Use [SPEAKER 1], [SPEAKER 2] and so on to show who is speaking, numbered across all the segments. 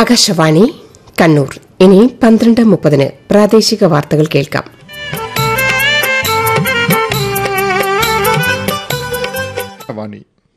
[SPEAKER 1] ആകാശവാണി കണ്ണൂർ ഇനി പന്ത്രണ്ട് മുപ്പതിന് പ്രാദേശിക വാർത്തകൾ കേൾക്കാം
[SPEAKER 2] വാണി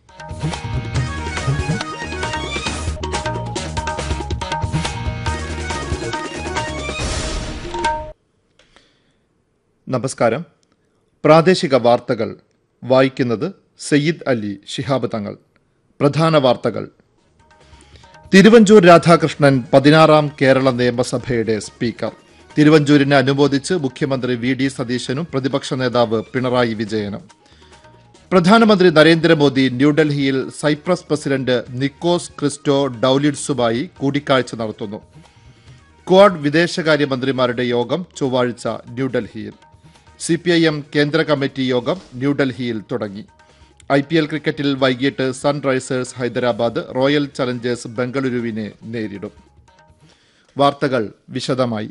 [SPEAKER 2] നമസ്കാരം പ്രാദേശിക വാർത്തകൾ വായിക്കുന്നത് സയ്യിദ് അലി ശിഹാബ് തങ്ങൾ പ്രധാന വാർത്തകൾ തിരുവഞ്ചൂർ രാധാകൃഷ്ണൻ പതിനാറാം കേരള നിയമസഭയുടെ സ്പീക്കർ തിരുവഞ്ചൂരിനെ അനുമോദിച്ച് മുഖ്യമന്ത്രി വി ഡി സതീശനും പ്രതിപക്ഷ നേതാവ് പിണറായി വിജയനും പ്രധാനമന്ത്രി നരേന്ദ്രമോദി ന്യൂഡൽഹിയിൽ സൈപ്രസ് പ്രസിഡന്റ് നിക്കോസ് ക്രിസ്റ്റോ ഡൌലിഡ്സുമായി കൂടിക്കാഴ്ച നടത്തുന്നു ക്വാഡ് വിദേശകാര്യമന്ത്രിമാരുടെ യോഗം ചൊവ്വാഴ്ച ന്യൂഡൽഹിയിൽ സി പി ഐ എം കേന്ദ്ര കമ്മിറ്റി യോഗം ന്യൂഡൽഹിയിൽ തുടങ്ങി ഐ പി എൽ ക്രിക്കറ്റിൽ വൈകിട്ട് സൺറൈസേഴ്സ് ഹൈദരാബാദ് റോയൽ ചലഞ്ചേഴ്സ് ബംഗളൂരുവിനെ നേരിടും വാർത്തകൾ വിശദമായി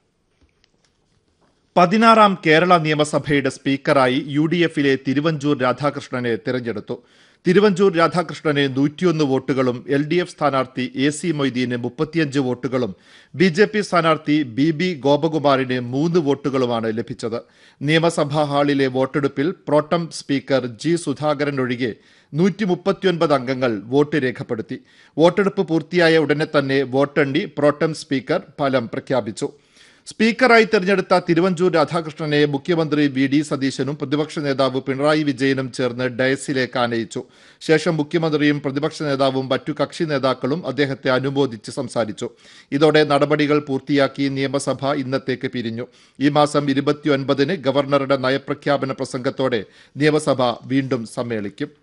[SPEAKER 2] പതിനാറാം കേരള നിയമസഭയുടെ സ്പീക്കറായി യു ഡി എഫിലെ തിരുവഞ്ചൂർ രാധാകൃഷ്ണനെ തിരഞ്ഞെടുത്തു തിരുവഞ്ചൂർ രാധാകൃഷ്ണന് നൂറ്റിയൊന്ന് വോട്ടുകളും എൽ ഡി എഫ് സ്ഥാനാർത്ഥി എ സി മൊയ്തീന് മുപ്പത്തിയഞ്ച് വോട്ടുകളും ബി ജെ പി സ്ഥാനാർത്ഥി ബി ബി ഗോപകുമാറിന് മൂന്ന് വോട്ടുകളുമാണ് ലഭിച്ചത് നിയമസഭാ ഹാളിലെ വോട്ടെടുപ്പിൽ പ്രോട്ടം സ്പീക്കർ ജി സുധാകരൻ ഒഴികെ നൂറ്റി മുപ്പത്തിയൊൻപത് അംഗങ്ങൾ വോട്ട് രേഖപ്പെടുത്തി വോട്ടെടുപ്പ് പൂർത്തിയായ ഉടനെ തന്നെ വോട്ടെണ്ണി പ്രോട്ടം സ്പീക്കർ ഫലം പ്രഖ്യാപിച്ചു സ്പീക്കറായി തെരഞ്ഞെടുത്ത തിരുവഞ്ചൂർ രാധാകൃഷ്ണനെ മുഖ്യമന്ത്രി വി ഡി സതീശനും പ്രതിപക്ഷ നേതാവ് പിണറായി വിജയനും ചേർന്ന് ഡയസിലേക്ക് ആനയിച്ചു ശേഷം മുഖ്യമന്ത്രിയും പ്രതിപക്ഷ നേതാവും മറ്റു കക്ഷി നേതാക്കളും അദ്ദേഹത്തെ അനുമോദിച്ച് സംസാരിച്ചു ഇതോടെ നടപടികൾ പൂർത്തിയാക്കി നിയമസഭ ഇന്നത്തേക്ക് പിരിഞ്ഞു ഈ മാസം ഇരുപത്തിയൊൻപതിന് ഗവർണറുടെ നയപ്രഖ്യാപന പ്രസംഗത്തോടെ നിയമസഭ വീണ്ടും സമ്മേളിക്കും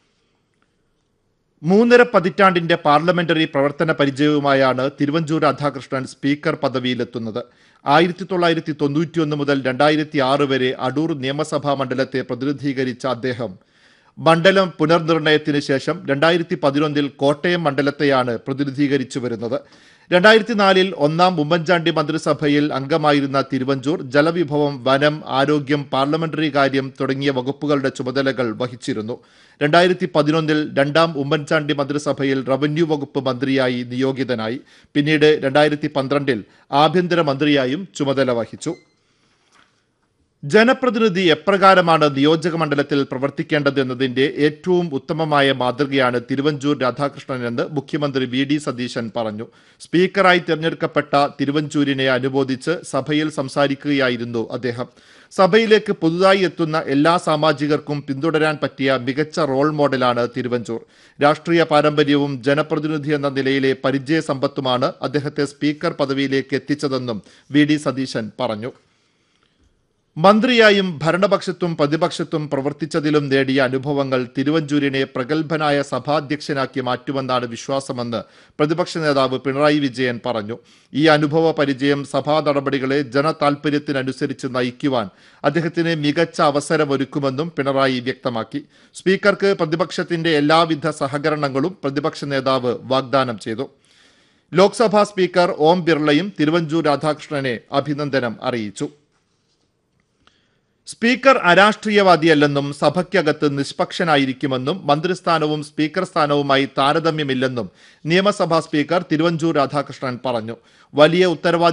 [SPEAKER 2] മൂന്നര പതിറ്റാണ്ടിന്റെ പാർലമെന്ററി പ്രവർത്തന പരിചയവുമായാണ് തിരുവഞ്ചൂർ രാധാകൃഷ്ണൻ സ്പീക്കർ പദവിയിലെത്തുന്നത് ആയിരത്തി തൊള്ളായിരത്തി തൊണ്ണൂറ്റിയൊന്ന് മുതൽ രണ്ടായിരത്തി ആറ് വരെ അടൂർ നിയമസഭാ മണ്ഡലത്തെ പ്രതിനിധീകരിച്ച അദ്ദേഹം മണ്ഡലം പുനർനിർണയത്തിന് ശേഷം രണ്ടായിരത്തി പതിനൊന്നിൽ കോട്ടയം മണ്ഡലത്തെയാണ് പ്രതിനിധീകരിച്ചു വരുന്നത് രണ്ടായിരത്തി നാലിൽ ഒന്നാം ഉമ്മൻചാണ്ടി മന്ത്രിസഭയിൽ അംഗമായിരുന്ന തിരുവഞ്ചൂർ ജലവിഭവം വനം ആരോഗ്യം പാർലമെന്ററി കാര്യം തുടങ്ങിയ വകുപ്പുകളുടെ ചുമതലകൾ വഹിച്ചിരുന്നു രണ്ടായിരത്തി പതിനൊന്നിൽ രണ്ടാം ഉമ്മൻചാണ്ടി മന്ത്രിസഭയിൽ റവന്യൂ വകുപ്പ് മന്ത്രിയായി നിയോഗിതനായി പിന്നീട് രണ്ടായിരത്തി പന്ത്രണ്ടിൽ ആഭ്യന്തര മന്ത്രിയായും ചുമതല വഹിച്ചു ജനപ്രതിനിധി എപ്രകാരമാണ് നിയോജക മണ്ഡലത്തിൽ പ്രവർത്തിക്കേണ്ടത് എന്നതിന്റെ ഏറ്റവും ഉത്തമമായ മാതൃകയാണ് തിരുവഞ്ചൂർ രാധാകൃഷ്ണൻ എന്ന് മുഖ്യമന്ത്രി വി ഡി സതീശൻ പറഞ്ഞു സ്പീക്കറായി തിരഞ്ഞെടുക്കപ്പെട്ട തിരുവഞ്ചൂരിനെ അനുമോദിച്ച് സഭയിൽ സംസാരിക്കുകയായിരുന്നു അദ്ദേഹം സഭയിലേക്ക് പുതുതായി എത്തുന്ന എല്ലാ സാമാജികർക്കും പിന്തുടരാൻ പറ്റിയ മികച്ച റോൾ മോഡലാണ് തിരുവഞ്ചൂർ രാഷ്ട്രീയ പാരമ്പര്യവും ജനപ്രതിനിധി എന്ന നിലയിലെ പരിചയ സമ്പത്തുമാണ് അദ്ദേഹത്തെ സ്പീക്കർ പദവിയിലേക്ക് എത്തിച്ചതെന്നും വി ഡി സതീശൻ പറഞ്ഞു മന്ത്രിയായും ഭരണപക്ഷത്തും പ്രതിപക്ഷത്തും പ്രവർത്തിച്ചതിലും നേടിയ അനുഭവങ്ങൾ തിരുവഞ്ചൂരിനെ പ്രഗത്ഭനായ സഭാധ്യക്ഷനാക്കി മാറ്റുമെന്നാണ് വിശ്വാസമെന്ന് പ്രതിപക്ഷ നേതാവ് പിണറായി വിജയൻ പറഞ്ഞു ഈ അനുഭവ പരിചയം സഭാ നടപടികളെ ജനതാൽപര്യത്തിനനുസരിച്ച് നയിക്കുവാൻ അദ്ദേഹത്തിന് മികച്ച അവസരമൊരുക്കുമെന്നും പിണറായി വ്യക്തമാക്കി സ്പീക്കർക്ക് പ്രതിപക്ഷത്തിന്റെ എല്ലാവിധ സഹകരണങ്ങളും പ്രതിപക്ഷ നേതാവ് വാഗ്ദാനം ചെയ്തു ലോക്സഭാ സ്പീക്കർ ഓം ബിർളയും തിരുവഞ്ചൂർ രാധാകൃഷ്ണനെ അഭിനന്ദനം അറിയിച്ചു സ്പീക്കർ അരാഷ്ട്രീയവാദിയല്ലെന്നും സഭയ്ക്കകത്ത് നിഷ്പക്ഷനായിരിക്കുമെന്നും മന്ത്രിസ്ഥാനവും സ്പീക്കർ സ്ഥാനവുമായി താരതമ്യമില്ലെന്നും നിയമസഭാ സ്പീക്കർ തിരുവഞ്ചൂർ രാധാകൃഷ്ണൻ പറഞ്ഞു വലിയ ഉത്തരവാദി